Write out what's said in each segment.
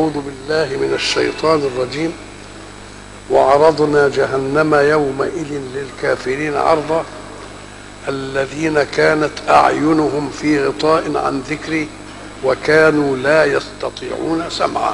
أعوذ بالله من الشيطان الرجيم وعرضنا جهنم يومئذ للكافرين عرضا الذين كانت أعينهم في غطاء عن ذكري وكانوا لا يستطيعون سمعا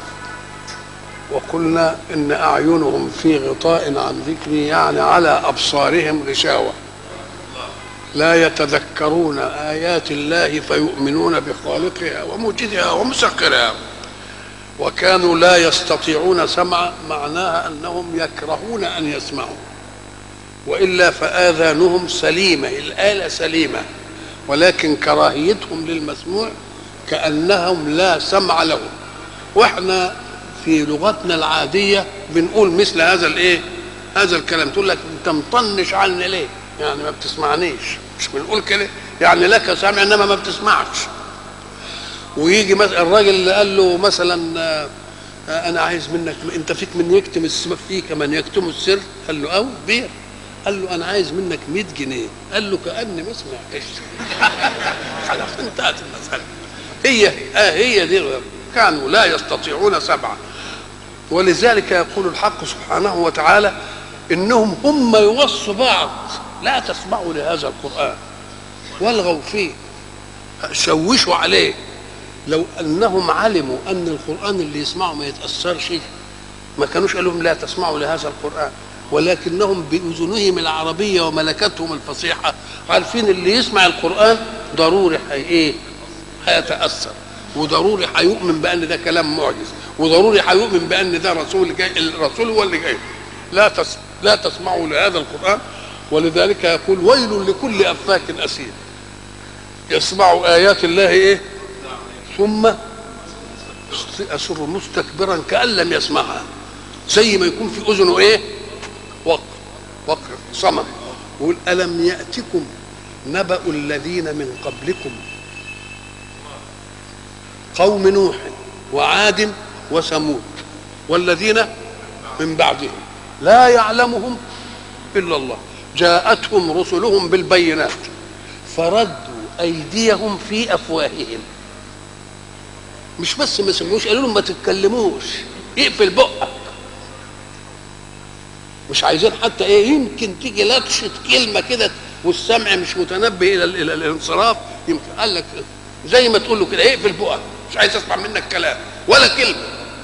وقلنا إن أعينهم في غطاء عن ذكري يعني على أبصارهم غشاوة لا يتذكرون آيات الله فيؤمنون بخالقها وموجدها ومسخرها وكانوا لا يستطيعون سمع معناها أنهم يكرهون أن يسمعوا وإلا فآذانهم سليمة الآلة سليمة ولكن كراهيتهم للمسموع كأنهم لا سمع لهم واحنا في لغتنا العادية بنقول مثل هذا الايه هذا الكلام تقول لك انت مطنش عني ليه يعني ما بتسمعنيش مش بنقول كده يعني لك سمع انما ما بتسمعش ويجي مثلا الراجل اللي قال له مثلا آه، آه، انا عايز منك انت فيك من يكتم السر فيك من يكتم السر قال له او بير قال له انا عايز منك 100 جنيه قال له كاني ما سمعتش خلاص انتهت المساله هي آه هي دي كانوا لا يستطيعون سبعا ولذلك يقول الحق سبحانه وتعالى انهم هم يوصوا بعض لا تسمعوا لهذا القران والغوا فيه شوشوا عليه لو انهم علموا ان القران اللي يسمعوا ما يتاثرش ما كانوش قالوا لهم لا تسمعوا لهذا القران ولكنهم باذنهم العربيه وملكتهم الفصيحه عارفين اللي يسمع القران ضروري حي ايه هيتاثر وضروري هيؤمن بان ده كلام معجز وضروري هيؤمن بان ده رسول جاي الرسول هو اللي جاي لا تس لا تسمعوا لهذا القران ولذلك يقول ويل لكل افاك اثيم يسمع ايات الله ايه ثم يصر مستكبرا كان لم يسمعها زي ما يكون في اذنه ايه وقر وقر صمم يقول الم ياتكم نبأ الذين من قبلكم قوم نوح وعاد وثمود والذين من بعدهم لا يعلمهم الا الله جاءتهم رسلهم بالبينات فردوا ايديهم في افواههم مش بس ما سمعوش قالوا لهم ما تتكلموش اقفل بقك مش عايزين حتى ايه يمكن تيجي لطشه كلمه كده والسمع مش متنبه الى الى الانصراف يمكن قال لك زي ما تقول له كده اقفل بقك مش عايز اسمع منك كلام ولا كلمه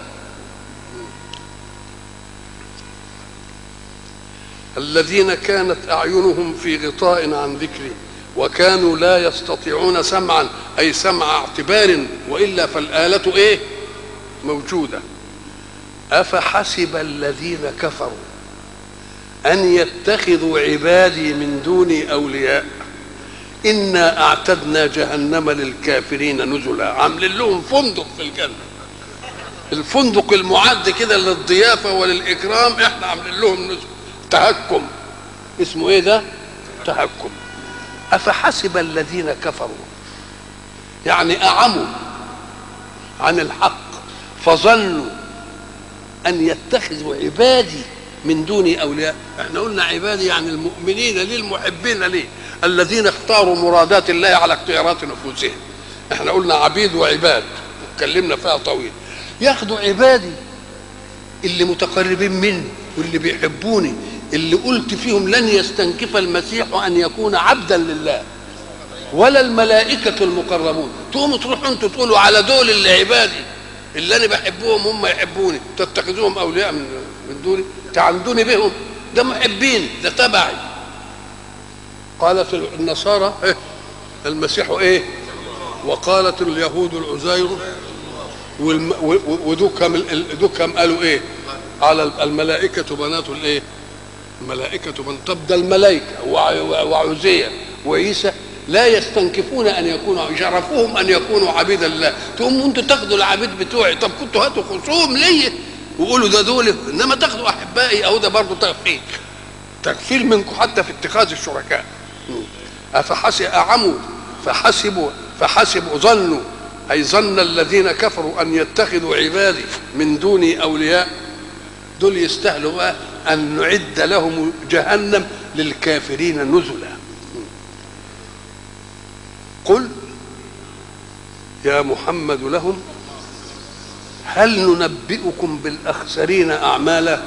الذين كانت اعينهم في غطاء عن ذكري وكانوا لا يستطيعون سمعا اي سمع اعتبار والا فالاله ايه موجوده افحسب الذين كفروا ان يتخذوا عبادي من دوني اولياء انا اعتدنا جهنم للكافرين نزلا عاملين لهم فندق في الجنه الفندق المعد كده للضيافه وللاكرام احنا عاملين لهم نزل تهكم اسمه ايه ده تهكم افحسب الذين كفروا يعني اعموا عن الحق فظنوا ان يتخذوا عبادي من دوني اولياء احنا قلنا عبادي يعني المؤمنين لي المحبين لي الذين اختاروا مرادات الله على اختيارات نفوسهم احنا قلنا عبيد وعباد اتكلمنا فيها طويل ياخدوا عبادي اللي متقربين مني واللي بيحبوني اللي قلت فيهم لن يستنكف المسيح ان يكون عبدا لله ولا الملائكة المقربون تقوموا تروحوا انتوا تقولوا على دول اللي عبادي اللي انا بحبهم هم يحبوني تتخذوهم اولياء من من دوني تعندوني بهم ده محبين ده تبعي قالت النصارى إيه؟ المسيح ايه وقالت اليهود العزير ودكم دكم قالوا ايه على الملائكة بنات الايه الملائكة بنات طب ده الملائكة وعزير وعيسى لا يستنكفون ان يكونوا شرفوهم ان يكونوا عبيدا لله تقوموا انتوا تاخدوا العبيد بتوعي طب كنتوا هاتوا خصوم ليا وقولوا ده دول انما تاخدوا احبائي او ده برضه تغفيل تغفيل منكم حتى في اتخاذ الشركاء افحسب اعموا فحسبوا فحسبوا ظنوا اي ظن الذين كفروا ان يتخذوا عبادي من دوني اولياء دول يستاهلوا بقى ان نعد لهم جهنم للكافرين نزلا قل يا محمد لهم هل ننبئكم بالاخسرين اعمالا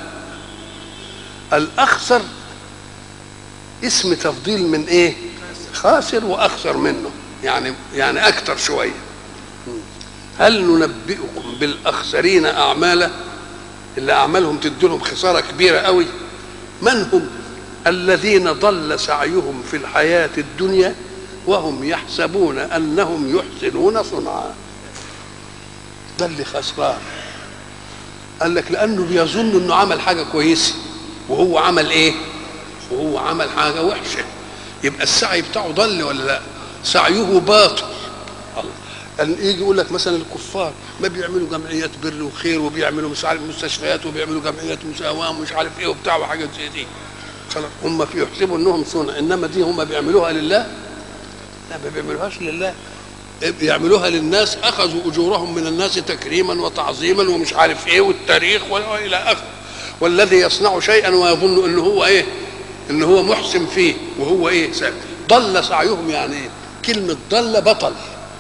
الاخسر اسم تفضيل من ايه خاسر واخسر منه يعني يعني اكتر شويه هل ننبئكم بالاخسرين اعمالا اللي اعمالهم تديلهم خساره كبيره قوي من هم الذين ضل سعيهم في الحياه الدنيا وهم يحسبون انهم يحسنون صنعا ده اللي خسران قال لك لانه بيظن انه عمل حاجه كويسه وهو عمل ايه وهو عمل حاجه وحشه يبقى السعي بتاعه ضل ولا لا سعيه باطل الله أن يجي يقول لك مثلا الكفار ما بيعملوا جمعيات بر وخير وبيعملوا مش عارف مستشفيات وبيعملوا جمعيات مساواه ومش عارف ايه وبتاع وحاجات زي دي خلاص هم في يحسبوا انهم صنع انما دي هم بيعملوها لله لا ما بيعملوهاش لله بيعملوها للناس اخذوا اجورهم من الناس تكريما وتعظيما ومش عارف ايه والتاريخ والى اخره والذي يصنع شيئا ويظن انه هو ايه ان هو محسن فيه وهو ايه سابق. ضل سعيهم يعني ايه كلمه ضل بطل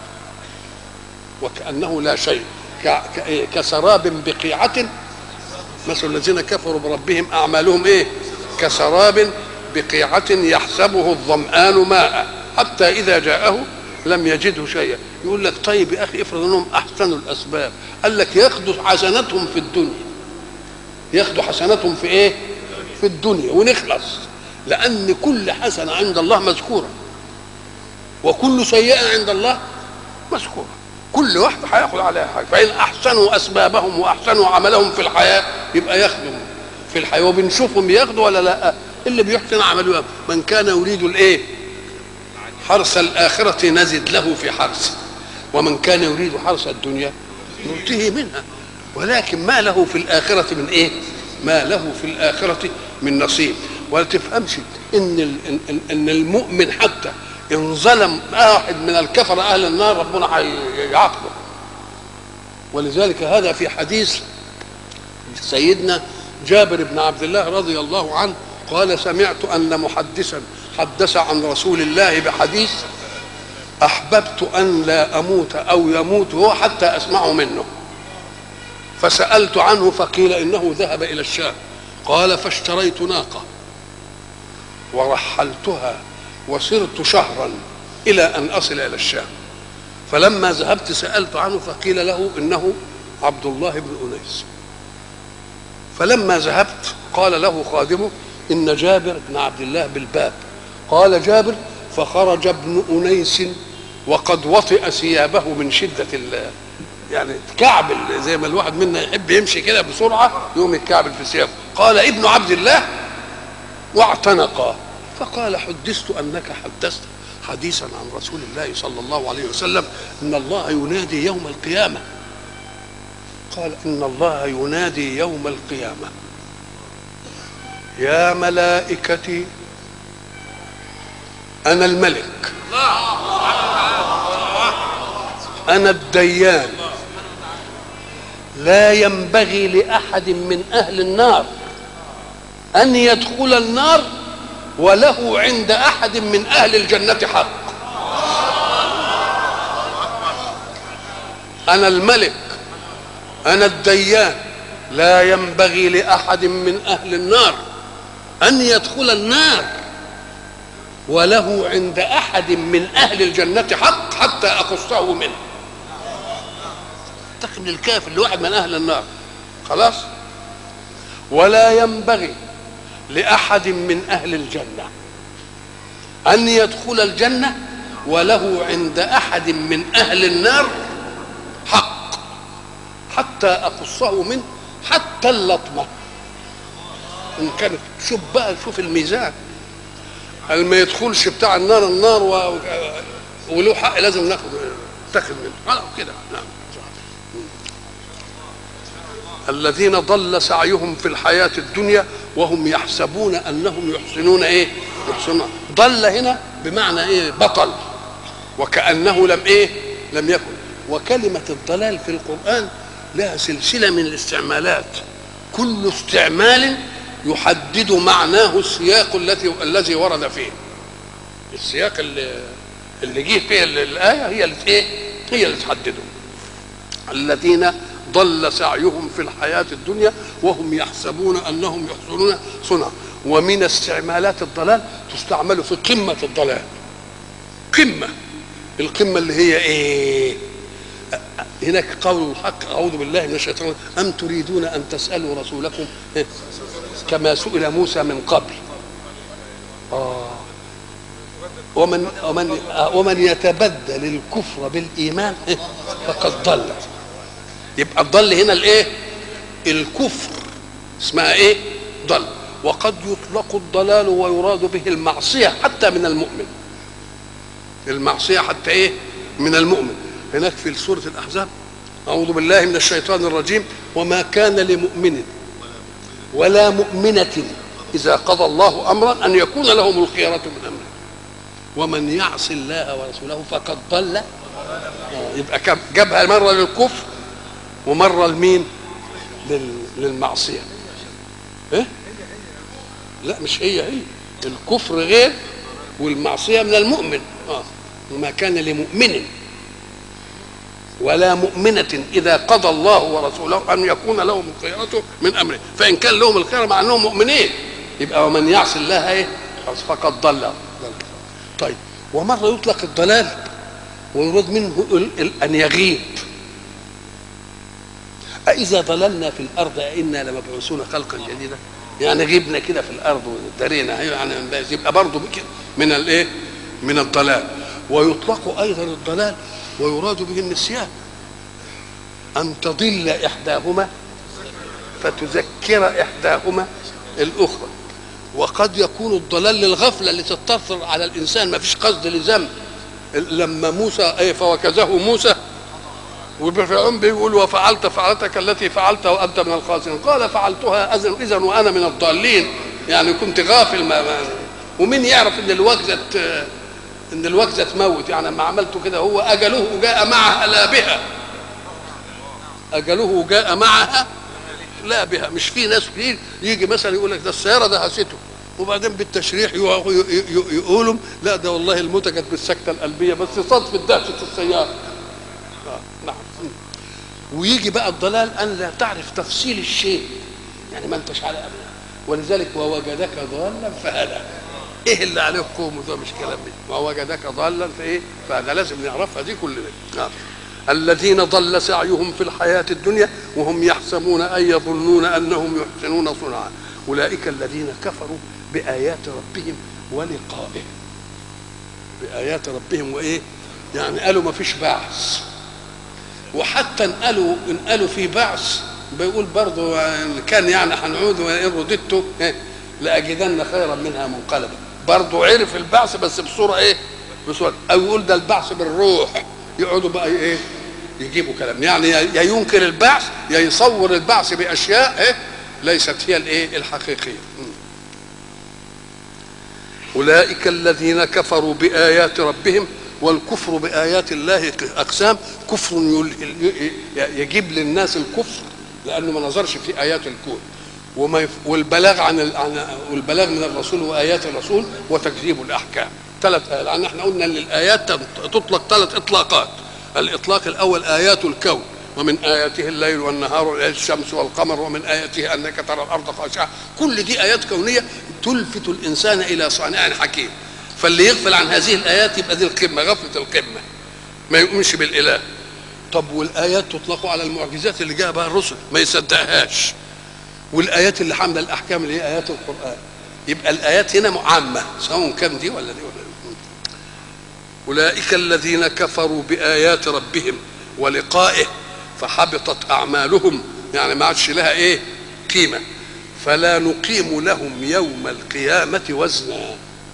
وكانه لا شيء كسراب بقيعه مثل الذين كفروا بربهم اعمالهم ايه كسراب بقيعه يحسبه الظمان ماء حتى اذا جاءه لم يجده شيئا يقول لك طيب يا اخي افرض انهم احسنوا الاسباب قال لك ياخذوا حسناتهم في الدنيا ياخذوا حسناتهم في ايه في الدنيا ونخلص لان كل حسنه عند الله مذكوره وكل سيئه عند الله مذكوره كل واحد هياخد عليها حاجه فان احسنوا اسبابهم واحسنوا عملهم في الحياه يبقى ياخدوا في الحياه وبنشوفهم ياخدوا ولا لا اللي بيحسن عمله من كان يريد الايه حرث الآخرة نزد له في حرثه ومن كان يريد حرث الدنيا نؤتيه منها ولكن ما له في الآخرة من إيه؟ ما له في الآخرة من نصيب ولا تفهمش إن إن, إن المؤمن حتى إن ظلم واحد من الكفر أهل النار ربنا هيعاقبه ولذلك هذا في حديث سيدنا جابر بن عبد الله رضي الله عنه قال سمعت أن محدثا حدث عن رسول الله بحديث احببت ان لا اموت او يموت هو حتى اسمعه منه فسالت عنه فقيل انه ذهب الى الشام قال فاشتريت ناقه ورحلتها وسرت شهرا الى ان اصل الى الشام فلما ذهبت سالت عنه فقيل له انه عبد الله بن انيس فلما ذهبت قال له خادمه ان جابر بن عبد الله بالباب قال جابر فخرج ابن انيس وقد وطئ ثيابه من شده ال يعني كعبل زي ما الواحد منا يحب يمشي كده بسرعه يقوم يتكعبل في ثيابه قال ابن عبد الله واعتنقا فقال حدثت انك حدثت حديثا عن رسول الله صلى الله عليه وسلم ان الله ينادي يوم القيامه قال ان الله ينادي يوم القيامه يا ملائكتي انا الملك انا الديان لا ينبغي لاحد من اهل النار ان يدخل النار وله عند احد من اهل الجنه حق انا الملك انا الديان لا ينبغي لاحد من اهل النار ان يدخل النار وله عند احد من اهل الجنه حق حتى اقصه منه تخم الكافر لواحد من اهل النار خلاص ولا ينبغي لاحد من اهل الجنه ان يدخل الجنه وله عند احد من اهل النار حق حتى اقصه منه حتى اللطمه ان كانت شوف بقى شوف الميزان قال ما يدخلش بتاع النار النار و... وله حق لازم ناخد تاخد منه خلاص كده نعم الذين ضل سعيهم في الحياة الدنيا وهم يحسبون أنهم يحسنون إيه يحسنون ضل هنا بمعنى إيه بطل وكأنه لم إيه لم يكن وكلمة الضلال في القرآن لها سلسلة من الاستعمالات كل استعمال يحدد معناه السياق الذي الذي ورد فيه السياق اللي اللي جه فيه الايه هي اللي ايه هي اللي تحدده الذين ضل سعيهم في الحياة الدنيا وهم يحسبون أنهم يحسنون صنعا ومن استعمالات الضلال تستعمل في قمة الضلال قمة القمة اللي هي إيه هناك قول الحق أعوذ بالله من الشيطان أم تريدون أن تسألوا رسولكم كما سئل موسى من قبل آه ومن ومن ومن يتبدل الكفر بالايمان فقد ضل يبقى الضل هنا الايه الكفر اسمها ايه ضل وقد يطلق الضلال ويراد به المعصيه حتى من المؤمن المعصيه حتى ايه من المؤمن هناك في سوره الاحزاب اعوذ بالله من الشيطان الرجيم وما كان لمؤمن ولا مؤمنه اذا قضى الله امرا ان يكون لهم الخيره من امره ومن يعص الله ورسوله فقد ضل يبقى جابها مره للكفر ومره لمين للمعصيه ايه لا مش هي هي الكفر غير والمعصيه من المؤمن اه وما كان لمؤمن ولا مؤمنة إذا قضى الله ورسوله أن يكون لهم الخيرة من أمره فإن كان لهم الخير مع أنهم مؤمنين يبقى ومن يعص الله إيه فقد ضل طيب ومرة يطلق الضلال ويراد منه أن يغيب أإذا ضللنا في الأرض أئنا لمبعوثون خلقا جديدا يعني غبنا كده في الأرض ودارينا يعني يبقى برضه من الإيه؟ من الضلال ويطلق أيضا الضلال ويراد به النسيان أن تضل إحداهما فتذكر إحداهما الأخرى وقد يكون الضلال للغفله اللي تتطر على الانسان ما فيش قصد لذنب لما موسى ايه فوكزه موسى وفرعون بيقول وفعلت فعلتك التي فعلت وانت من الخاسرين قال فعلتها اذا وانا من الضالين يعني كنت غافل ما, ما ومين يعرف ان الوكزه ان الوكزه تموت يعني لما عملته كده هو اجله جاء معها لا بها اجله جاء معها لا بها مش في ناس كتير يجي مثلا يقول لك ده السياره دهسته وبعدين بالتشريح يقولوا لا ده والله الموتة كانت بالسكتة القلبية بس صدفة دهشة السيارة آه نعم ويجي بقى الضلال أن لا تعرف تفصيل الشيء يعني ما انتش على أبدا ولذلك ووجدك ضالا فهدى ايه اللي عليه قوم ده مش كلام مني ووجدك ضالا فايه فهذا لازم نعرفها دي كلنا نعم الذين ضل سعيهم في الحياة الدنيا وهم يحسبون أن يظنون أنهم يحسنون صنعا أولئك الذين كفروا بآيات ربهم ولقائه بآيات ربهم وإيه يعني قالوا ما فيش بعث وحتى ان قالوا ان قالوا في بعث بيقول برضه إن كان يعني هنعود وان رددت لاجدن خيرا منها منقلبا برضه عرف البعث بس بصوره ايه بصوره او يقول ده البعث بالروح يقعدوا بقى ايه يجيبوا كلام يعني يا ينكر البعث يا يصور البعث باشياء ايه ليست هي الايه الحقيقيه اولئك الذين كفروا بايات ربهم والكفر بايات الله اقسام كفر يجيب للناس الكفر لانه ما نظرش في ايات الكون وما يف... والبلاغ عن ال... عن والبلاغ من الرسول وايات الرسول وتكذيب الاحكام ثلاث لان احنا قلنا ان الايات تطلق ثلاث اطلاقات الاطلاق الاول ايات الكون ومن اياته الليل والنهار الشمس والقمر ومن اياته انك ترى الارض خاشعه كل دي ايات كونيه تلفت الانسان الى صانع حكيم فاللي يغفل عن هذه الايات يبقى دي القمه غفله القمه ما يؤمنش بالاله طب والايات تطلق على المعجزات اللي جاء بها الرسل ما يصدقهاش والايات اللي حامله الاحكام اللي هي ايات القران يبقى الايات هنا عامه سواء كان دي ولا دي ولا دي اولئك الذين كفروا بايات ربهم ولقائه فحبطت اعمالهم يعني ما عادش لها ايه قيمه فلا نقيم لهم يوم القيامه وزنا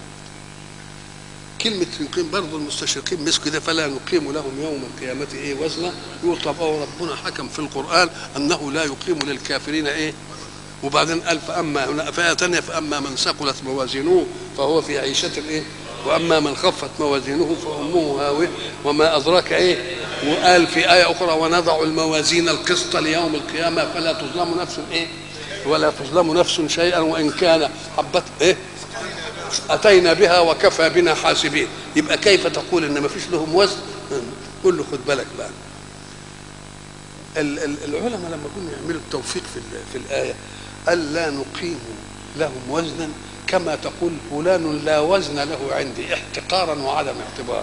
كلمة يقيم برضه المستشرقين مسكوا ده فلا نقيم لهم يوم القيامة إيه وزنا يقول طب أو ربنا حكم في القرآن أنه لا يقيم للكافرين إيه وبعدين قال فأما هنا فآية ثانية فأما من ثقلت موازينه فهو في عيشة إيه وأما من خفت موازينه فأمه هاوية وما أدراك إيه وقال في آية أخرى ونضع الموازين القسط ليوم القيامة فلا تظلم نفس إيه ولا تظلم نفس شيئا وإن كان حبت إيه اتينا بها وكفى بنا حاسبين يبقى كيف تقول ان ما فيش لهم وزن قل له خد بالك بقى ال- ال- العلماء لما كانوا يعملوا التوفيق في ال- في الايه قال لا نقيم لهم وزنا كما تقول فلان لا وزن له عندي احتقارا وعدم اعتبار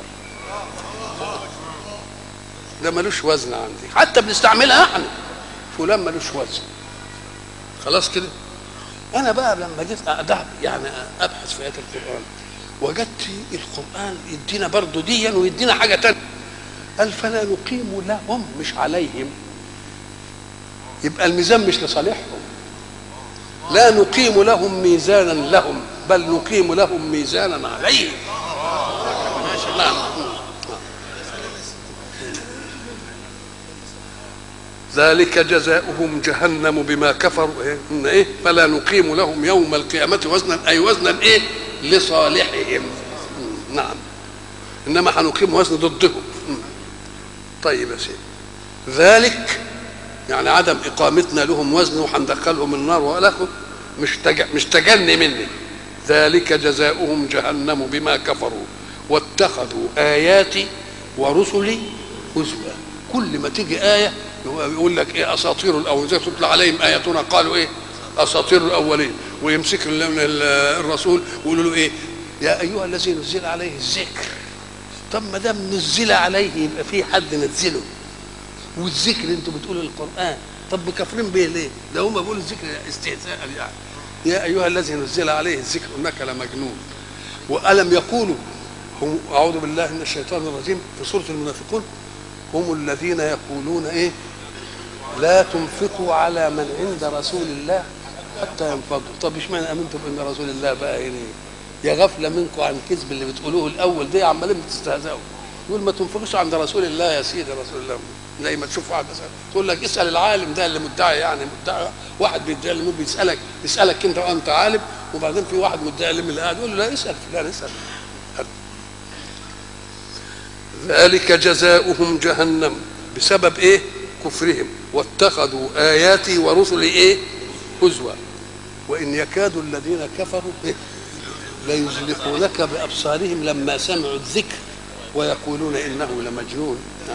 ده ملوش وزن عندي حتى بنستعملها احنا فلان ملوش وزن خلاص كده انا بقى لما جيت أدعب يعني ابحث في ايات القران وجدت القران يدينا برضه ديا ويدينا حاجه تانية قال فلا نقيم لهم مش عليهم يبقى الميزان مش لصالحهم لا نقيم لهم ميزانا لهم بل نقيم لهم ميزانا عليهم نعم ذلك جزاؤهم جهنم بما كفروا إيه؟ إن إيه؟ فلا نقيم لهم يوم القيامة وزنا أي وزنا إيه لصالحهم مم. نعم إنما هنقيم وزن ضدهم مم. طيب يا سيدي ذلك يعني عدم إقامتنا لهم وزن وهندخلهم النار وألاكم مش تج... مش تجني مني ذلك جزاؤهم جهنم بما كفروا واتخذوا آياتي ورسلي هزوا كل ما تيجي آية يقول لك ايه اساطير الاولين زي تطلع عليهم اياتنا قالوا ايه اساطير الاولين ويمسك ال- ال- الرسول ويقولوا له ايه يا ايها الذي نزل عليه الذكر طب ما دام نزل عليه يبقى في حد نزله والذكر انتوا بتقولوا القران طب مكفرين بيه ليه؟ ده هم بيقولوا الذكر استهزاء يعني يا ايها الذي نزل عليه الذكر انك لمجنون والم يقولوا هم اعوذ بالله من الشيطان الرجيم في سوره المنافقون هم الذين يقولون ايه لا تنفقوا على من عند رسول الله حتى ينفضوا طب اشمعنى امنتم بان رسول الله بقى يعني يا غفله منكم عن الكذب اللي بتقولوه الاول ده عمالين بتستهزئوا يقول ما تنفقوش عند رسول الله يا سيدي رسول الله زي ما تشوف واحد مثلا تقول لك اسال العالم ده اللي مدعي يعني مدعي واحد بيدعي العلم بيسالك يسالك انت وانت عالم وبعدين في واحد مدعي العلم اللي قاعد يقول له لا اسال فلان اسال ذلك جزاؤهم جهنم بسبب ايه كفرهم واتخذوا اياتي ورسلي ايه هزوا وان يكاد الذين كفروا إيه؟ ليزلقونك بابصارهم لما سمعوا الذكر ويقولون انه لمجنون نعم.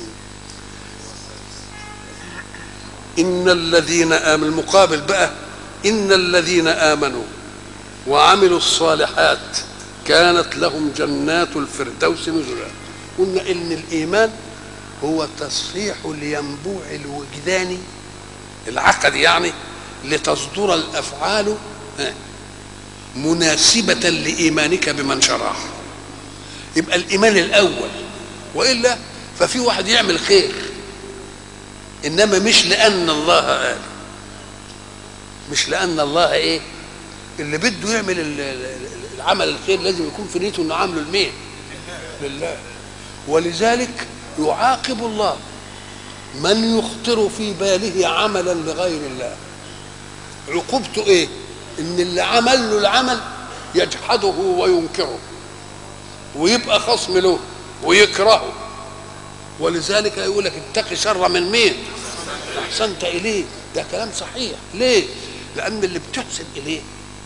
ان الذين امنوا المقابل بقى ان الذين امنوا وعملوا الصالحات كانت لهم جنات الفردوس نزلا قلنا ان الايمان هو تصحيح الينبوع الوجداني العقد يعني لتصدر الافعال ها، مناسبة لإيمانك بمن شرع يبقى الإيمان الأول وإلا ففي واحد يعمل خير إنما مش لأن الله قال مش لأن الله إيه اللي بده يعمل ال- ال- العمل الخير لازم يكون في نيته إنه عامله لمين؟ لله ولذلك يعاقب الله من يخطر في باله عملا لغير الله عقوبته ايه ان اللي عمل له العمل يجحده وينكره ويبقى خصم له ويكرهه ولذلك يقول لك اتقي شر من مين احسنت اليه ده كلام صحيح ليه لان اللي بتحسن اليه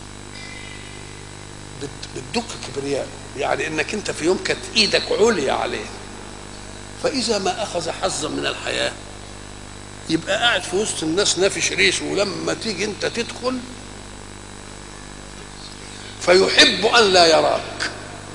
بت- بتدق كبرياء يعني انك انت في يوم كانت ايدك عليا عليه فاذا ما اخذ حظا من الحياه يبقى قاعد في وسط الناس نافش ريشه ولما تيجي انت تدخل فيحب ان لا يراك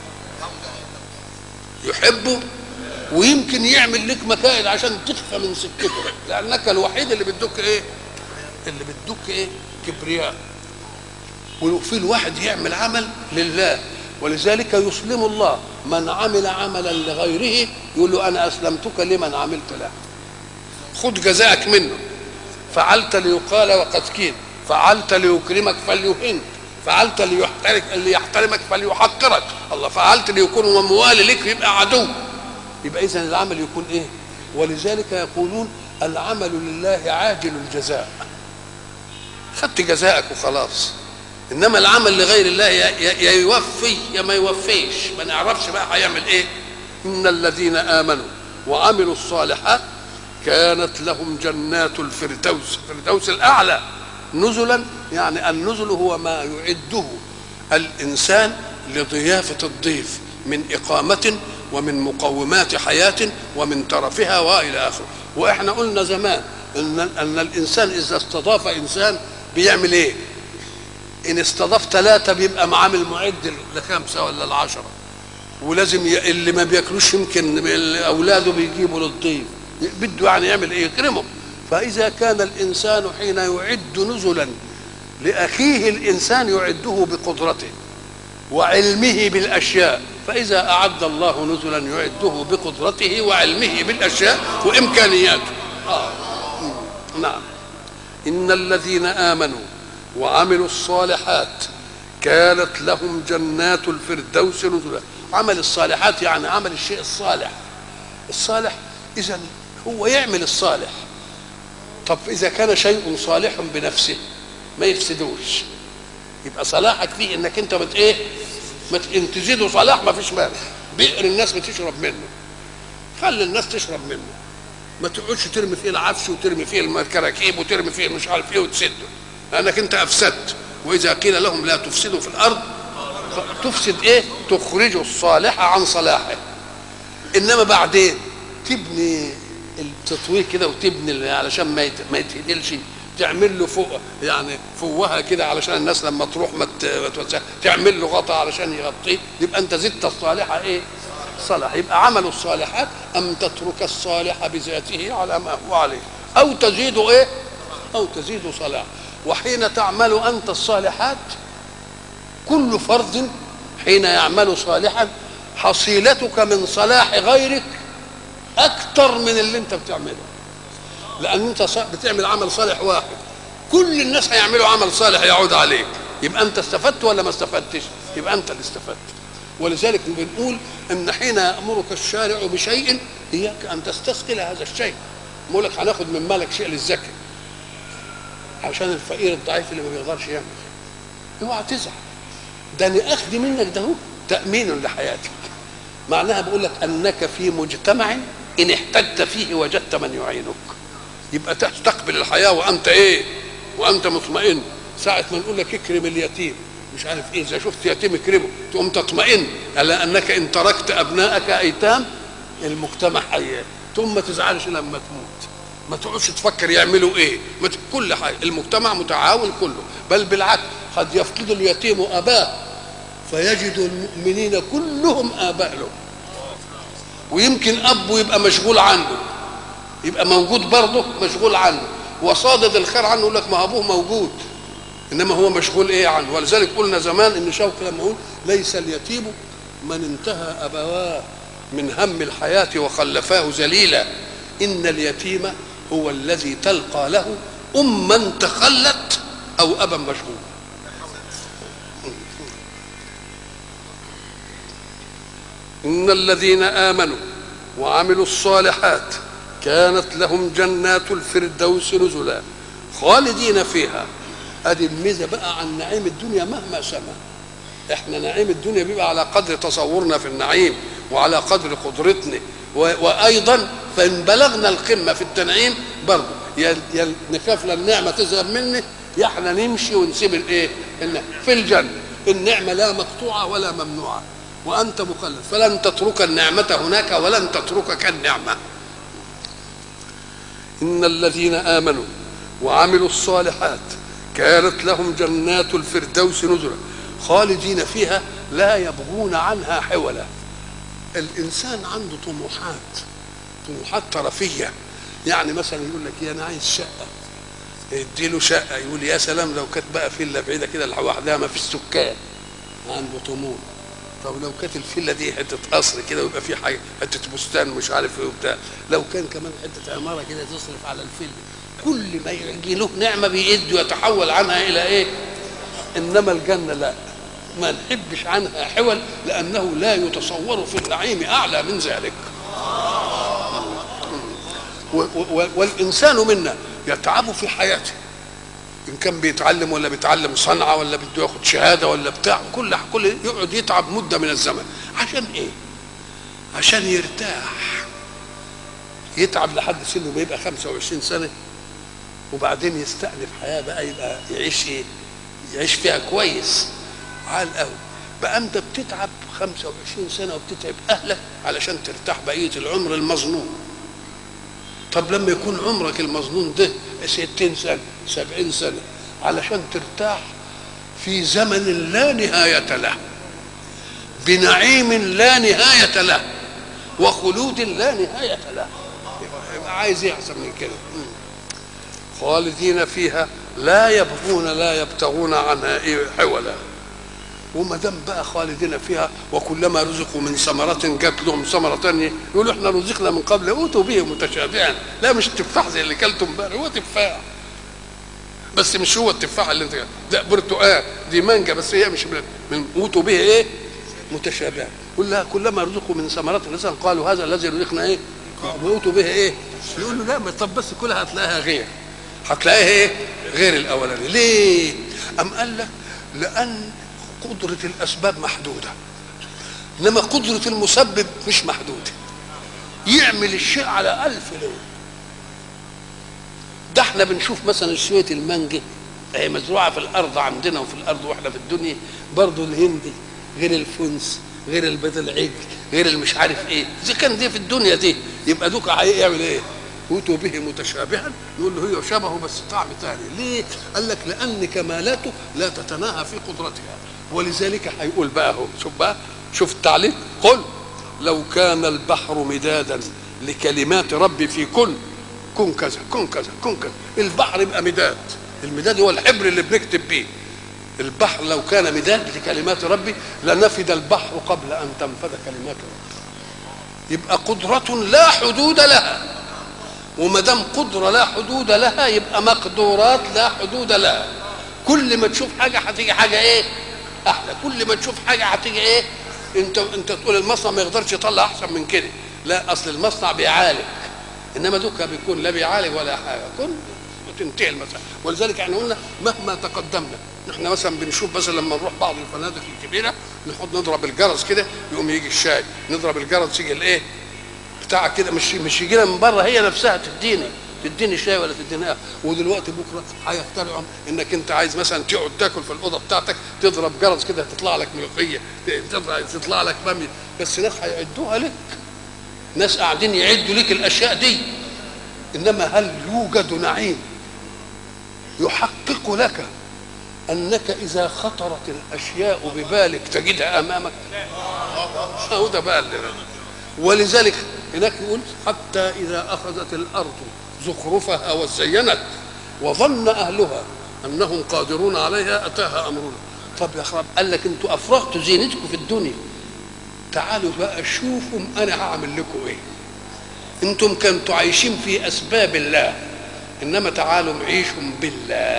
يحبه ويمكن يعمل لك مكائد عشان تخفى من سكته لانك الوحيد اللي بتدك ايه اللي بتدك ايه كبرياء وفي الواحد يعمل عمل لله ولذلك يسلم الله من عمل عملا لغيره يقول له انا اسلمتك لمن عملت له خذ جزاءك منه فعلت ليقال وقد كين فعلت ليكرمك فليهنك فعلت ليحترك ليحترمك فليحقرك الله فعلت ليكون موالي لك يبقى عدو يبقى اذا العمل يكون ايه ولذلك يقولون العمل لله عاجل الجزاء خدت جزاءك وخلاص انما العمل لغير الله يا يا- يا يوفي يا ما يوفيش ما نعرفش بقى هيعمل ايه ان الذين امنوا وعملوا الصالحات كانت لهم جنات الفردوس الفردوس الاعلى نزلا يعني النزل هو ما يعده الانسان لضيافه الضيف من اقامه ومن مقومات حياه ومن ترفها والى اخره واحنا قلنا زمان ان ان الانسان اذا استضاف انسان بيعمل ايه ان استضاف ثلاثه بيبقى معامل معد لخمسه ولا العشره ولازم ي... اللي ما بياكلوش يمكن اولاده بيجيبوا للضيف بده يعني يعمل ايه يكرمه فاذا كان الانسان حين يعد نزلا لاخيه الانسان يعده بقدرته وعلمه بالاشياء فاذا اعد الله نزلا يعده بقدرته وعلمه بالاشياء وامكانياته آه. نعم ان الذين امنوا وعملوا الصالحات كانت لهم جنات الفردوس نزلا عمل الصالحات يعني عمل الشيء الصالح الصالح اذا هو يعمل الصالح طب اذا كان شيء صالح بنفسه ما يفسدوش يبقى صلاحك فيه انك انت بت ايه ما ان تزيده صلاح ما فيش مانع بئر الناس بتشرب منه خلي الناس تشرب منه ما تقعدش ترمي فيه العفش وترمي فيه الكراكيب وترمي فيه مش عارف ايه وتسده لانك انت افسدت واذا قيل لهم لا تفسدوا في الارض تفسد ايه تخرج الصالح عن صلاحه انما بعدين تبني التطوير كده وتبني علشان ما ما يتهدلش تعمل له فوق يعني فوهه كده علشان الناس لما تروح ما تعمل له غطاء علشان يغطيه يبقى انت زدت الصالحه ايه؟ صلاح يبقى عمل الصالحات ام تترك الصالح بذاته على ما هو عليه او تزيد ايه؟ او تزيد صلاح وحين تعمل انت الصالحات كل فرد حين يعمل صالحا حصيلتك من صلاح غيرك اكثر من اللي انت بتعمله لان انت بتعمل عمل صالح واحد كل الناس هيعملوا عمل صالح يعود عليك يبقى انت استفدت ولا ما استفدتش يبقى انت اللي استفدت ولذلك بنقول ان حين يامرك الشارع بشيء اياك ان تستثقل هذا الشيء بقول لك هناخد من مالك شيء للزكاه عشان الفقير الضعيف اللي ما بيقدرش يعمل اوعى تزعل ده انا اخذ منك ده هو تامين لحياتك معناها بقول لك انك في مجتمع ان احتجت فيه وجدت من يعينك يبقى تستقبل الحياه وانت ايه وانت مطمئن ساعه ما نقول لك اكرم اليتيم مش عارف ايه اذا شفت يتيم اكرمه تقوم تطمئن على انك ان تركت ابنائك ايتام المجتمع حياه ثم ما تزعلش لما تموت ما تقعدش تفكر يعملوا ايه ما كل حاجه المجتمع متعاون كله بل بالعكس قد يفقد اليتيم اباه فيجد المؤمنين كلهم اباء له ويمكن ابه يبقى مشغول عنه يبقى موجود برضه مشغول عنه وصادد الخير عنه يقول لك ما ابوه موجود انما هو مشغول ايه عنه ولذلك قلنا زمان ان شوقي لما يقول ليس اليتيم من انتهى ابواه من هم الحياه وخلفاه ذليلا ان اليتيم هو الذي تلقى له اما تخلت او ابا مشغول ان الذين امنوا وعملوا الصالحات كانت لهم جنات الفردوس نزلا خالدين فيها ادي الميزه بقى عن نعيم الدنيا مهما سما احنا نعيم الدنيا بيبقى على قدر تصورنا في النعيم وعلى قدر قدرتنا وايضا فان بلغنا القمه في التنعيم برضه يا يا نخاف النعمه تذهب مني يا احنا نمشي ونسيب الايه؟ في الجنه النعمه لا مقطوعه ولا ممنوعه وانت مخلد فلن تترك النعمه هناك ولن تتركك النعمه ان الذين امنوا وعملوا الصالحات كانت لهم جنات الفردوس نزلا خالدين فيها لا يبغون عنها حولا الانسان عنده طموحات طموحات طرفيه يعني مثلا يقول لك انا عايز شقه يديله شقه يقول يا سلام لو كانت بقى فيلا بعيده كده لوحدها ما فيش سكان عنده طموح طب لو كانت الفيلا دي حته قصر كده ويبقى في حاجه حته بستان مش عارف ايه وبتاع لو كان كمان حته عماره كده تصرف على الفيلا كل ما يجي له نعمه بيد ويتحول عنها الى ايه انما الجنه لا ما نحبش عنها حول لانه لا يتصور في النعيم اعلى من ذلك والانسان منا يتعب في حياته ان كان بيتعلم ولا بيتعلم صنعه ولا بده ياخد شهاده ولا بتاع كل كل يقعد يتعب مده من الزمن عشان ايه؟ عشان يرتاح يتعب لحد سنه ما يبقى 25 سنه وبعدين يستأنف حياه بقى يبقى يعيش ايه؟ يعيش فيها كويس عال قوي بقى انت بتتعب 25 سنه وبتتعب اهلك علشان ترتاح بقيه العمر المظنون طب لما يكون عمرك المظنون ده 60 سنه 70 سنه علشان ترتاح في زمن لا نهايه له بنعيم لا نهايه له وخلود لا نهايه له يبقى عايز ايه احسن من كده خالدين فيها لا يبغون لا يبتغون عنها إيه حولا وما دام بقى خالدين فيها وكلما رزقوا من ثمرة جات لهم ثمرة ثانية يقولوا احنا رزقنا من قبل اوتوا به متشابها لا مش تفاح زي اللي كلتم امبارح هو تفاح بس مش هو التفاح اللي انت ده برتقال دي مانجا بس هي مش من, من اوتوا به ايه متشابها كلها كلما رزقوا من ثمرات رزقا قالوا هذا الذي رزقنا ايه اوتوا به ايه يقول له لا ما طب بس كلها هتلاقيها غير هتلاقيها ايه غير الاولاني ليه ام قال لك لان قدرة الأسباب محدودة إنما قدرة المسبب مش محدودة يعمل الشيء على ألف لون ده احنا بنشوف مثلا شوية المانجا هي مزروعة في الأرض عندنا وفي الأرض وإحنا في الدنيا برضه الهندي غير الفنس غير البيض العجل غير المش عارف ايه اذا كان دي في الدنيا دي يبقى دوك هيعمل ايه اوتوا به متشابها يقول له هي شبهه بس طعم ثاني ليه قال لك لان كمالاته لا تتناهى في قدرتها ولذلك هيقول بقى هو شوف بقى شوف التعليق قل لو كان البحر مدادا لكلمات ربي في كن كن كذا كن كذا كن كذا البحر يبقى مداد المداد هو الحبر اللي بنكتب بيه البحر لو كان مداد لكلمات ربي لنفد البحر قبل ان تنفذ كلمات ربي يبقى قدرة لا حدود لها وما دام قدرة لا حدود لها يبقى مقدورات لا حدود لها كل ما تشوف حاجة هتيجي حاجة ايه احلى كل ما تشوف حاجه هتيجي ايه انت انت تقول المصنع ما يقدرش يطلع احسن من كده لا اصل المصنع بيعالج انما دوكا بيكون لا بيعالج ولا حاجه كن وتنتهي المسألة ولذلك احنا قلنا مهما تقدمنا نحن مثلا بنشوف مثلا لما نروح بعض الفنادق الكبيره نحط نضرب الجرس كده يقوم يجي الشاي نضرب الجرس يجي الايه بتاع كده مش مش يجينا من بره هي نفسها تديني تديني شاي ولا تديني ايه ودلوقتي بكره هيخترعوا انك انت عايز مثلا تقعد تاكل في الاوضه بتاعتك تضرب جرس كده تطلع لك ملوخيه تطلع لك باميه بس ناس هيعدوها لك ناس قاعدين يعدوا لك الاشياء دي انما هل يوجد نعيم يحقق لك انك اذا خطرت الاشياء ببالك تجدها امامك هو ده بقى اللي ولذلك هناك يقول حتى اذا اخذت الارض زخرفها وزينت وظن اهلها انهم قادرون عليها اتاها امرنا طب يا خراب قال لك انتوا افرغتوا زينتكم في الدنيا تعالوا بقى شوفوا انا هعمل لكم ايه انتم كنتوا عايشين في اسباب الله انما تعالوا عيشوا بالله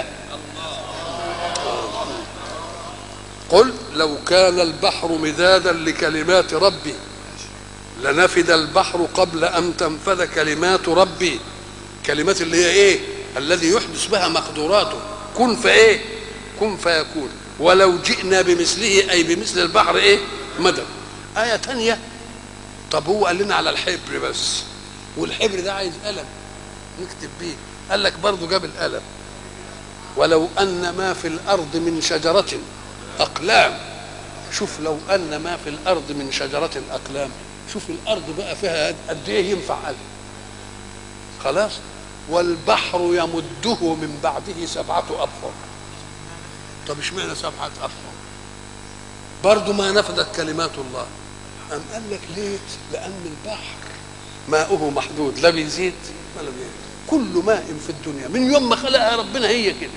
قل لو كان البحر مدادا لكلمات ربي لنفد البحر قبل ان تنفذ كلمات ربي كلمات اللي هي ايه الذي يحدث بها مقدوراته كن فايه كن فيكون ولو جئنا بمثله اي بمثل البحر ايه مدد ايه تانية طب هو قال لنا على الحبر بس والحبر ده عايز قلم نكتب بيه قال لك برضه جاب القلم ولو ان ما في الارض من شجره اقلام شوف لو ان ما في الارض من شجره اقلام شوف الارض بقى فيها قد ايه ينفع قلم خلاص والبحر يمده من بعده سبعة أبحر طب اشمعنى سبعة أبحر برضه ما نفدت كلمات الله أم قال لك ليه لأن البحر ماؤه محدود لا بيزيد ولا بيزيد كل ماء في الدنيا من يوم ما خلقها ربنا هي كده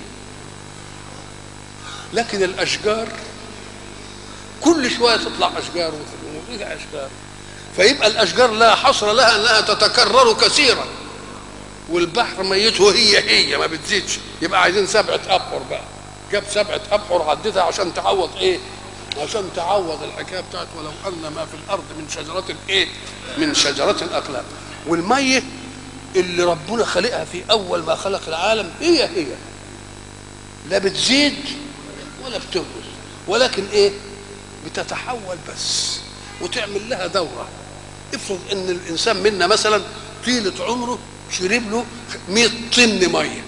لكن الأشجار كل شوية تطلع أشجار وترجع أشجار فيبقى الأشجار لا حصر لها أنها تتكرر كثيرا والبحر ميته هي هي ما بتزيدش يبقى عايزين سبعة أبحر بقى جاب سبعة أبحر عدتها عشان تعوض إيه؟ عشان تعوض الحكاية بتاعت ولو أن ما في الأرض من شجرة إيه؟ من شجرة أقلام والمية اللي ربنا خلقها في أول ما خلق العالم هي هي لا بتزيد ولا بتنقص ولكن إيه؟ بتتحول بس وتعمل لها دورة افرض ان الانسان منا مثلا طيلة عمره شرب له 100 طن ميه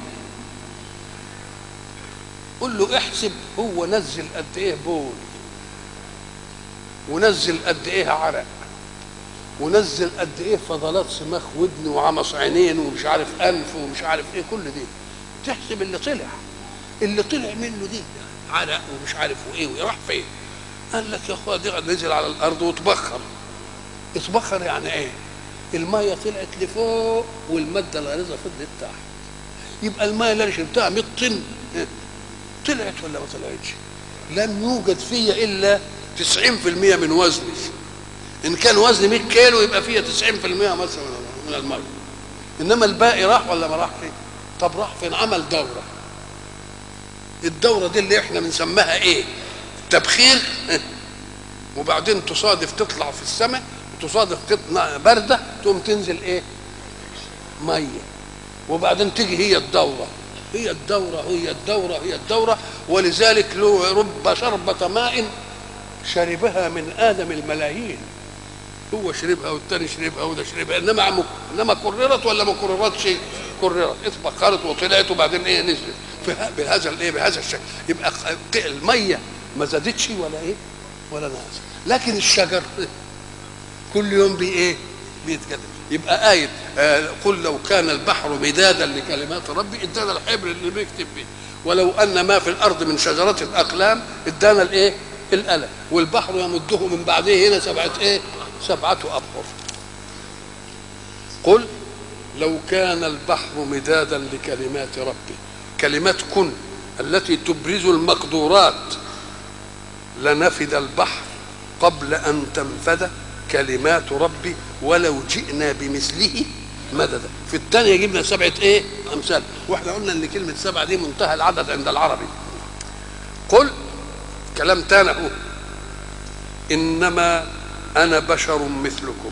قول له احسب هو نزل قد ايه بول ونزل قد ايه عرق ونزل قد ايه فضلات سماخ ودن وعمص عينين ومش عارف انف ومش عارف ايه كل دي تحسب اللي طلع اللي طلع منه دي عرق ومش عارف وايه وراح فين قال لك يا اخويا دي نزل على الارض وتبخر اتبخر يعني ايه الميه طلعت لفوق والماده الغليظه فضلت تحت يبقى الميه اللي انا شربتها 100 طن طلعت ولا ما طلعتش لم يوجد فيا الا 90% من وزني ان كان وزني 100 كيلو يبقى فيها 90% مثلا من الميه انما الباقي راح ولا ما راحش طب راح فين عمل دوره الدوره دي اللي احنا بنسميها ايه تبخير وبعدين تصادف تطلع في السماء وتصادف تطلع بارده تقوم تنزل ايه ميه وبعدين تيجي هي الدوره هي الدوره هي الدوره هي الدوره ولذلك له رب شربة ماء شربها من ادم الملايين هو شربها والتاني شربها وده شربها انما عم انما كررت ولا ما كررتش كررت اتبخرت وطلعت وبعدين ايه نزلت بهذا الايه بهذا الشكل يبقى الميه ما زادتش ولا ايه ولا نقص لكن الشجر كل يوم بي ايه بيتجدد يبقى آية آه قل لو كان البحر مدادا لكلمات ربي ادانا الحبر اللي بيكتب به ولو ان ما في الارض من شجرة الاقلام ادانا الايه القلم والبحر يمده من بعده هنا سبعة ايه سبعة ابحر قل لو كان البحر مدادا لكلمات ربي كلمات كن التي تبرز المقدورات لنفد البحر قبل ان تنفد كلمات ربي ولو جئنا بمثله مددا في الثانية جبنا سبعة ايه امثال واحنا قلنا ان كلمة سبعة دي منتهى العدد عند العربي قل كلام تاني اهو انما انا بشر مثلكم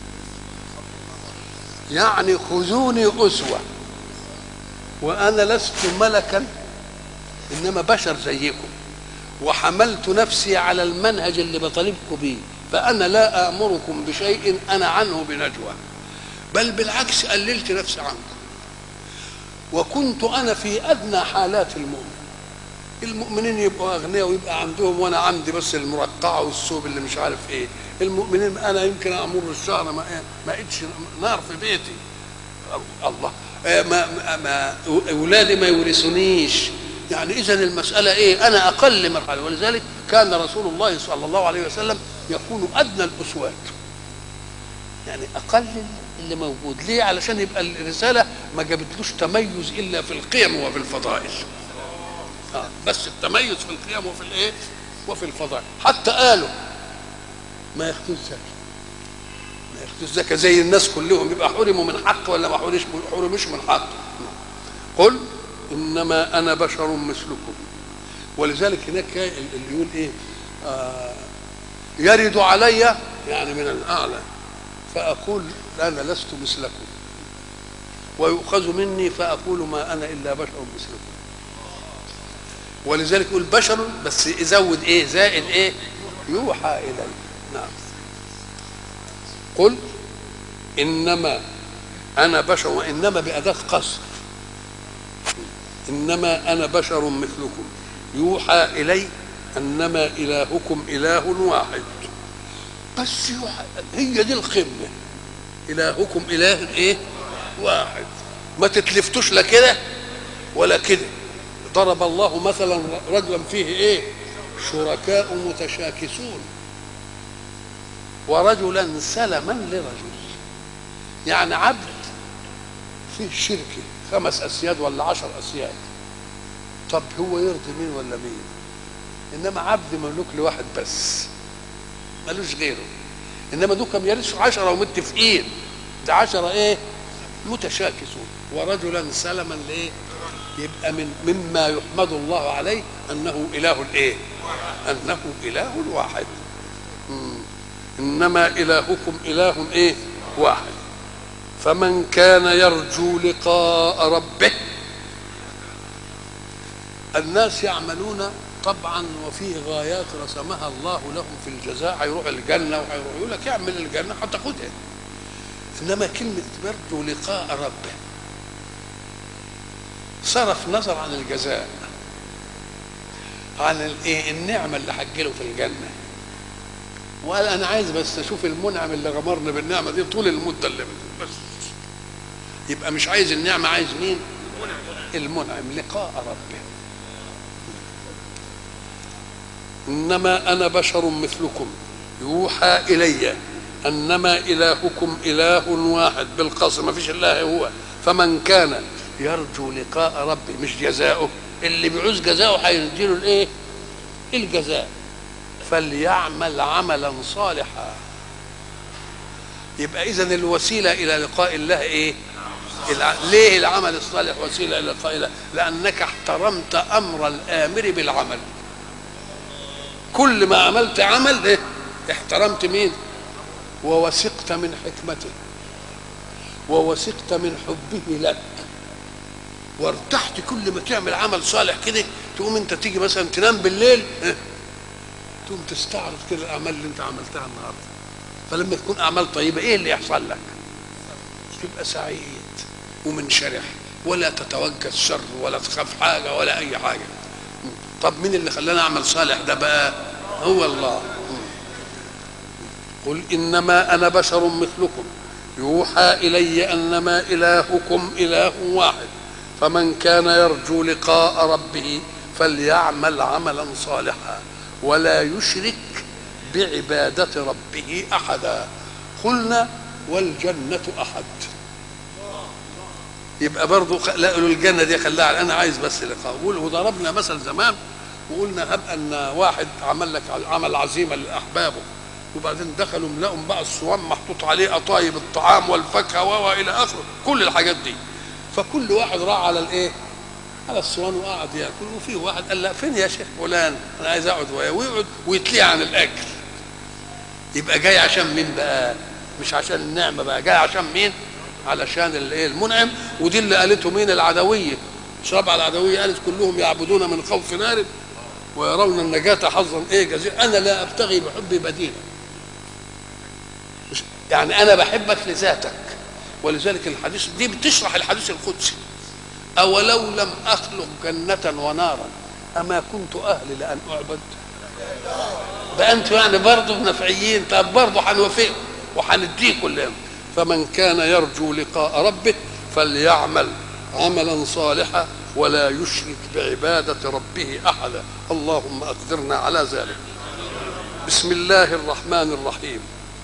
يعني خذوني اسوة وانا لست ملكا انما بشر زيكم وحملت نفسي على المنهج اللي بطالبكم بيه فأنا لا آمركم بشيء أنا عنه بنجوى بل بالعكس قللت نفسي عنكم وكنت أنا في أدنى حالات المؤمن المؤمنين يبقوا أغنياء ويبقى عندهم وأنا عندي بس المرقعة والثوب اللي مش عارف إيه المؤمنين أنا يمكن أمر الشهر ما ما إيدش نار في بيتي الله ما ما أولادي ما يورثونيش يعني إذا المسألة إيه أنا أقل مرحلة ولذلك كان رسول الله صلى الله عليه وسلم يكون ادنى الاسوات يعني اقل اللي موجود ليه علشان يبقى الرساله ما جابتلوش تميز الا في القيم وفي الفضائل آه بس التميز في القيم وفي الايه وفي الفضائل حتى قالوا ما ياخدوش زكاه ما ياخدوش زكاه زي الناس كلهم يبقى حرموا من حق ولا ما حرمش حرمش من حق قل انما انا بشر مثلكم ولذلك هناك اللي يقول ايه آه يرد علي يعني من الاعلى فاقول انا لست مثلكم ويؤخذ مني فاقول ما انا الا بشر مثلكم ولذلك يقول بشر بس يزود ايه زائد ايه يوحى الي نعم قل انما انا بشر وانما باداه قصر انما انا بشر مثلكم يوحى الي انما الهكم اله واحد بس يوحى هي دي القمه الهكم اله ايه واحد ما تتلفتوش لا كده ولا كده ضرب الله مثلا رجلا فيه ايه شركاء متشاكسون ورجلا سلما لرجل يعني عبد فيه شركه خمس اسياد ولا عشر اسياد طب هو يرضي مين ولا مين انما عبد مملوك لواحد بس ملوش غيره انما دول كم يرثوا عشرة ومتفقين ده عشرة ايه متشاكسون ورجلا سلما لايه يبقى من مما يحمد الله عليه انه اله الايه انه اله واحد مم. انما الهكم اله ايه واحد فمن كان يرجو لقاء ربه الناس يعملون طبعا وفيه غايات رسمها الله لهم في الجزاء هيروح الجنه وهيروح يقول لك اعمل الجنه هتاخدها انما كلمه يرجو لقاء ربه صرف نظر عن الجزاء عن الايه النعمه اللي هتجيله في الجنه وقال انا عايز بس اشوف المنعم اللي غمرني بالنعمه دي طول المده اللي بس يبقى مش عايز النعمه عايز مين المنعم لقاء ربه انما انا بشر مثلكم يوحى الي انما الهكم اله واحد بالقصر ما فيش الا هو فمن كان يرجو لقاء ربه مش جزاؤه اللي بيعوز جزاؤه هيديله الايه الجزاء فليعمل عملا صالحا يبقى اذا الوسيله الى لقاء الله ايه الع... ليه العمل الصالح وسيله الى لقاء الله لانك احترمت امر الامر بالعمل كل ما عملت عمل إيه؟ احترمت مين ووثقت من حكمته ووثقت من حبه لك وارتحت كل ما تعمل عمل صالح كده تقوم انت تيجي مثلا تنام بالليل إيه؟ تقوم تستعرض كده الاعمال اللي انت عملتها النهارده فلما تكون اعمال طيبه ايه اللي يحصل لك تبقى سعيد ومنشرح ولا تتوجه شر ولا تخاف حاجه ولا اي حاجه طب مين اللي خلاني اعمل صالح ده بقى هو الله قل انما انا بشر مثلكم يوحى الي انما الهكم اله واحد فمن كان يرجو لقاء ربه فليعمل عملا صالحا ولا يشرك بعباده ربه احدا قلنا والجنه احد يبقى برضه لا الجنه دي خلاها انا عايز بس لقاء وضربنا مثل زمان وقلنا هب ان واحد عمل لك عمل عزيمه لاحبابه وبعدين دخلوا ملقوا بقى الصوان محطوط عليه قطايب الطعام والفاكهه والى اخره كل الحاجات دي فكل واحد راح على الايه؟ على الصوان وقعد ياكل وفي واحد قال لا فين يا شيخ فلان انا عايز اقعد وياه ويقعد ويتليه عن الاكل يبقى جاي عشان مين بقى؟ مش عشان النعمه بقى جاي عشان مين؟ علشان الايه المنعم ودي اللي قالته مين العدويه شراب العدويه قالت كلهم يعبدون من خوف نار ويرون النجاة حظا ايه جزيلا انا لا ابتغي بحبي بديلا يعني انا بحبك لذاتك ولذلك الحديث دي بتشرح الحديث القدسي اولو لم اخلق جنة ونارا اما كنت اهل لان اعبد ده انتوا يعني برضه نفعيين طب برضه هنوافقكم وهنديكم كلهم فمن كان يرجو لقاء ربه فليعمل عملا صالحا ولا يشرك بعبادة ربه أحدا اللهم أقدرنا على ذلك بسم الله الرحمن الرحيم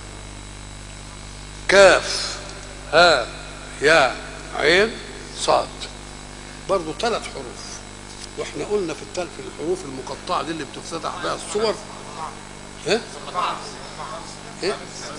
كاف ها يا عين صاد برضو ثلاث حروف واحنا قلنا في التل في الحروف المقطعه دي اللي بتفتتح بها الصور ها ايه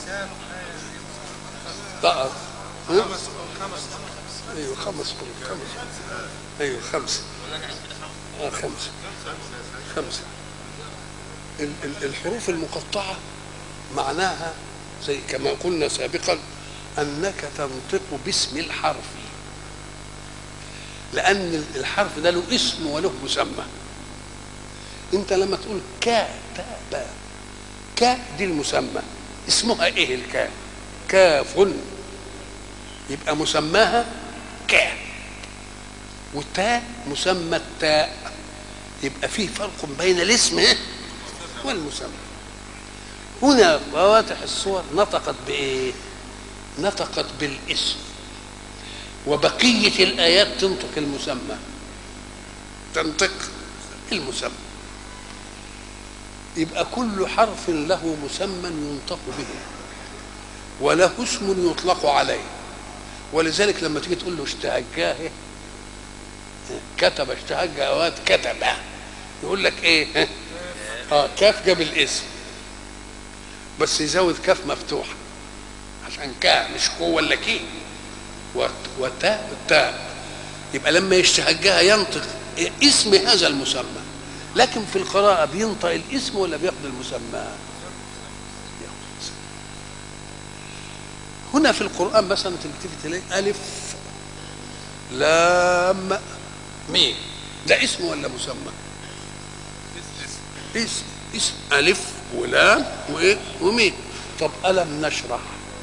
لا ها؟ ايوه خمس حروف خمس ايوه خمسه اه خمسه خمسه ال- ال- الحروف المقطعه معناها زي كما قلنا سابقا انك تنطق باسم الحرف لان الحرف ده له اسم وله مسمى انت لما تقول كاتب كا دي المسمى اسمها ايه الكاف كاف يبقى مسماها كا والتاء مسمى التاء يبقى فيه فرق بين الاسم إيه؟ والمسمى هنا فواتح الصور نطقت بايه نطقت بالاسم وبقيه الايات تنطق المسمى تنطق المسمى يبقى كل حرف له مسمى ينطق به وله اسم يطلق عليه ولذلك لما تيجي تقول له اشتهجاه كتب اشتهج اوقات كتب يقول لك ايه اه كاف جاب الاسم بس يزود كاف مفتوحه عشان كا مش كو ولا كي وتاء التاء يبقى لما يشتهجها ينطق اسم هذا المسمى لكن في القراءة بينطق الاسم ولا بياخد المسمى؟ هنا في القرآن مثلا تلتفت إليه ألف لام ميم ده اسم ولا مسمى؟ اسم اسم ألف ولام وإيه؟ وميم طب ألم نشرح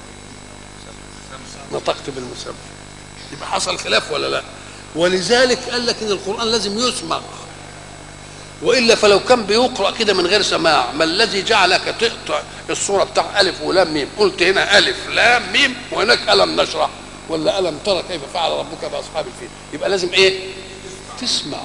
نطقت بالمسمى يبقى حصل خلاف ولا لا؟ ولذلك قال لك إن القرآن لازم يسمع والا فلو كان بيقرا كده من غير سماع ما الذي جعلك تقطع الصوره بتاع الف ولام ميم قلت هنا الف لام ميم وهناك الم نشرح ولا الم ترى كيف فعل ربك باصحاب الفيل يبقى لازم ايه تسمع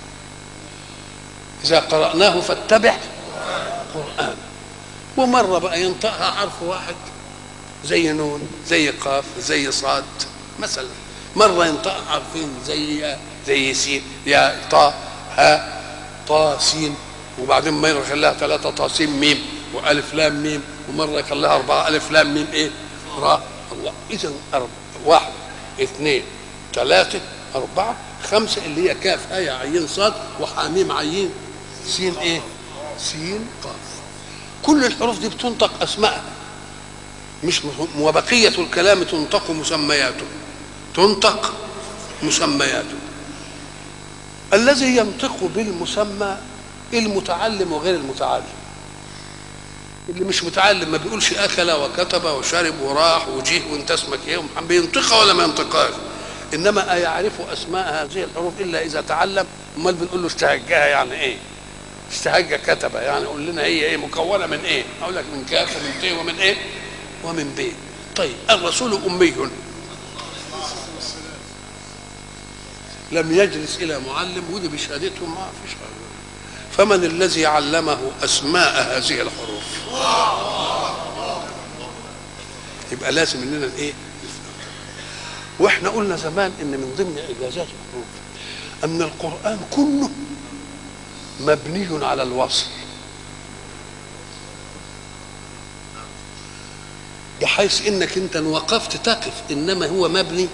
اذا قراناه فاتبع قرآن ومرة بقى ينطقها حرف واحد زي نون زي قاف زي صاد مثلا مرة ينطقها حرفين زي يا زي سين يا طا ها طا سين وبعدين مرة يخليها ثلاثة طا سين ميم وألف لام ميم ومرة يخليها أربعة ألف لام ميم إيه راء الله إذا أربعة واحد اثنين ثلاثة أربعة خمسة اللي هي كاف هاء عين صاد وحاميم عين سين إيه سين قاف كل الحروف دي بتنطق اسماءها مش وبقيه الكلام تنطق مسمياته تنطق مسمياته الذي ينطق بالمسمى المتعلم وغير المتعلم اللي مش متعلم ما بيقولش اكل وكتب وشرب وراح وجيه وانت اسمك ايه بينطقها ولا ما ينطقهاش انما ايعرف اسماء هذه الحروف الا اذا تعلم امال بنقول له استهجها يعني ايه استهج كتب يعني قول لنا هي ايه مكونه من ايه اقول لك من كاف ومن ت ومن ايه ومن ب طيب الرسول امي لم يجلس الى معلم ودي بشهادتهم ما فيش غيره فمن الذي علمه اسماء هذه الحروف يبقى لازم اننا ايه واحنا قلنا زمان ان من ضمن اجازات الحروف ان القران كله مبني على الوصل بحيث انك انت وقفت تقف انما هو مبني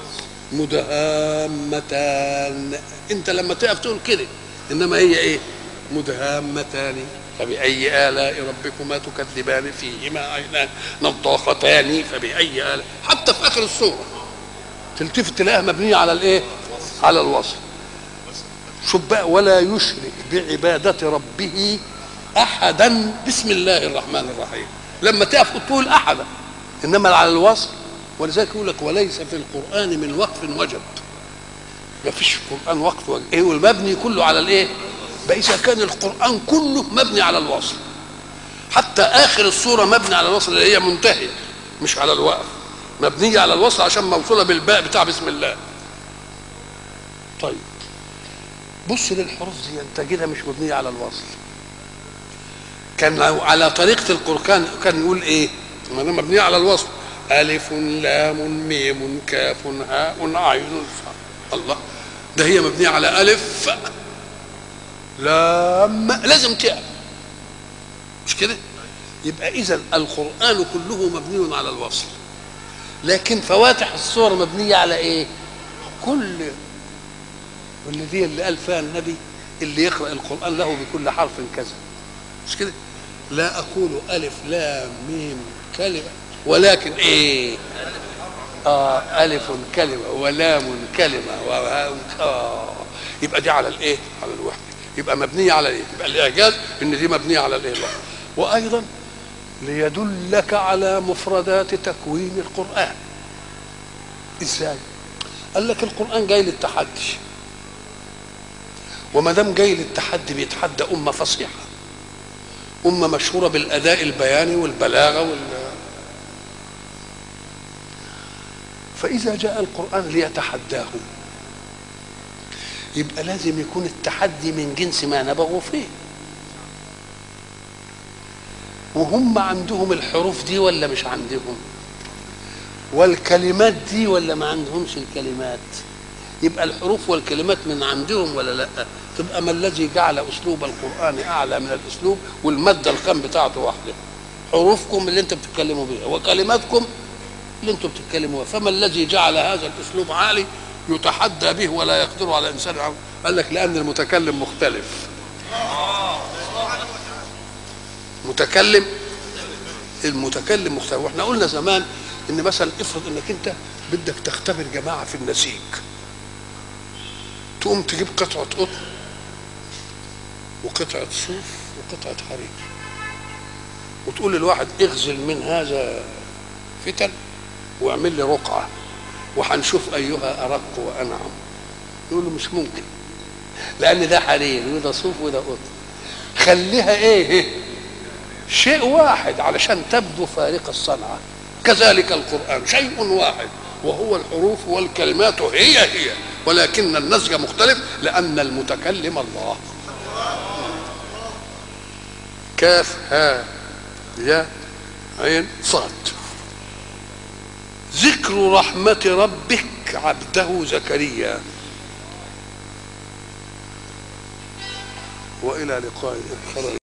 مدهامتان انت لما تقف تقول كده انما هي ايه مدهامتان فبأي آلاء ربكما تكذبان فيهما عينان نضاختان فبأي آلاء حتى في آخر السورة تلتفت تلاقيها مبنية على الإيه؟ على الوصل شوف بقى ولا يشرك بعبادة ربه أحدا بسم الله الرحمن الرحيم لما تقف تقول أحدا إنما على الوصل ولذلك يقول لك وليس في القرآن من وقف وجب ما فيش في القرآن وقف وجب إيه والمبني كله على الإيه بقى إذا كان القرآن كله مبني على الوصل حتى آخر السورة مبني على الوصل اللي هي منتهية مش على الوقف مبنية على الوصل عشان موصولة بالباء بتاع بسم الله طيب بص للحروف دي انت كده مش مبنيه على الوصل كان على طريقه القرآن كان يقول ايه ما دام مبنيه على الوصل الف لام ميم كاف هاء عين الله ده هي مبنيه على الف لام لازم تقف مش كده يبقى اذا القران كله مبني على الوصل لكن فواتح الصور مبنيه على ايه كل واللي دي اللي قال فيها النبي اللي يقرا القران له بكل حرف كذا مش كده لا اقول الف لام ميم كلمه ولكن ايه آه ألف كلمة ولام كلمة وهاء آه يبقى دي على الإيه؟ على الوحدة يبقى مبنية على الإيه؟ يبقى الإعجاز إن دي مبنية على الإيه؟ وأيضا ليدلك على مفردات تكوين القرآن إزاي؟ قال لك القرآن جاي للتحدي وما دام جاي للتحدي بيتحدى أمة فصيحة أمة مشهورة بالأداء البياني والبلاغة وال فإذا جاء القرآن ليتحداهم يبقى لازم يكون التحدي من جنس ما نبغوا فيه وهم عندهم الحروف دي ولا مش عندهم والكلمات دي ولا ما عندهمش الكلمات يبقى الحروف والكلمات من عندهم ولا لا تبقى ما الذي جعل اسلوب القران اعلى من الاسلوب والماده الخام بتاعته واحده حروفكم اللي انت بتتكلموا بها وكلماتكم اللي انتم بتتكلموا بها فما الذي جعل هذا الاسلوب عالي يتحدى به ولا يقدر على انسان قال لك لان المتكلم مختلف متكلم المتكلم مختلف واحنا قلنا زمان ان مثلا افرض انك انت بدك تختبر جماعه في النسيج تقوم تجيب قطعه قطن وقطعه صوف وقطعه حرير وتقول للواحد اغزل من هذا فتن واعمل لي رقعه وهنشوف ايها ارق وانعم يقول له مش ممكن لان ده حرير وده صوف وده قطن خليها ايه شيء واحد علشان تبدو فارق الصنعه كذلك القران شيء واحد وهو الحروف والكلمات هي هي ولكن النسج مختلف لان المتكلم الله كاف ها يا عين صاد ذكر رحمة ربك عبده زكريا وإلى لقاء آخر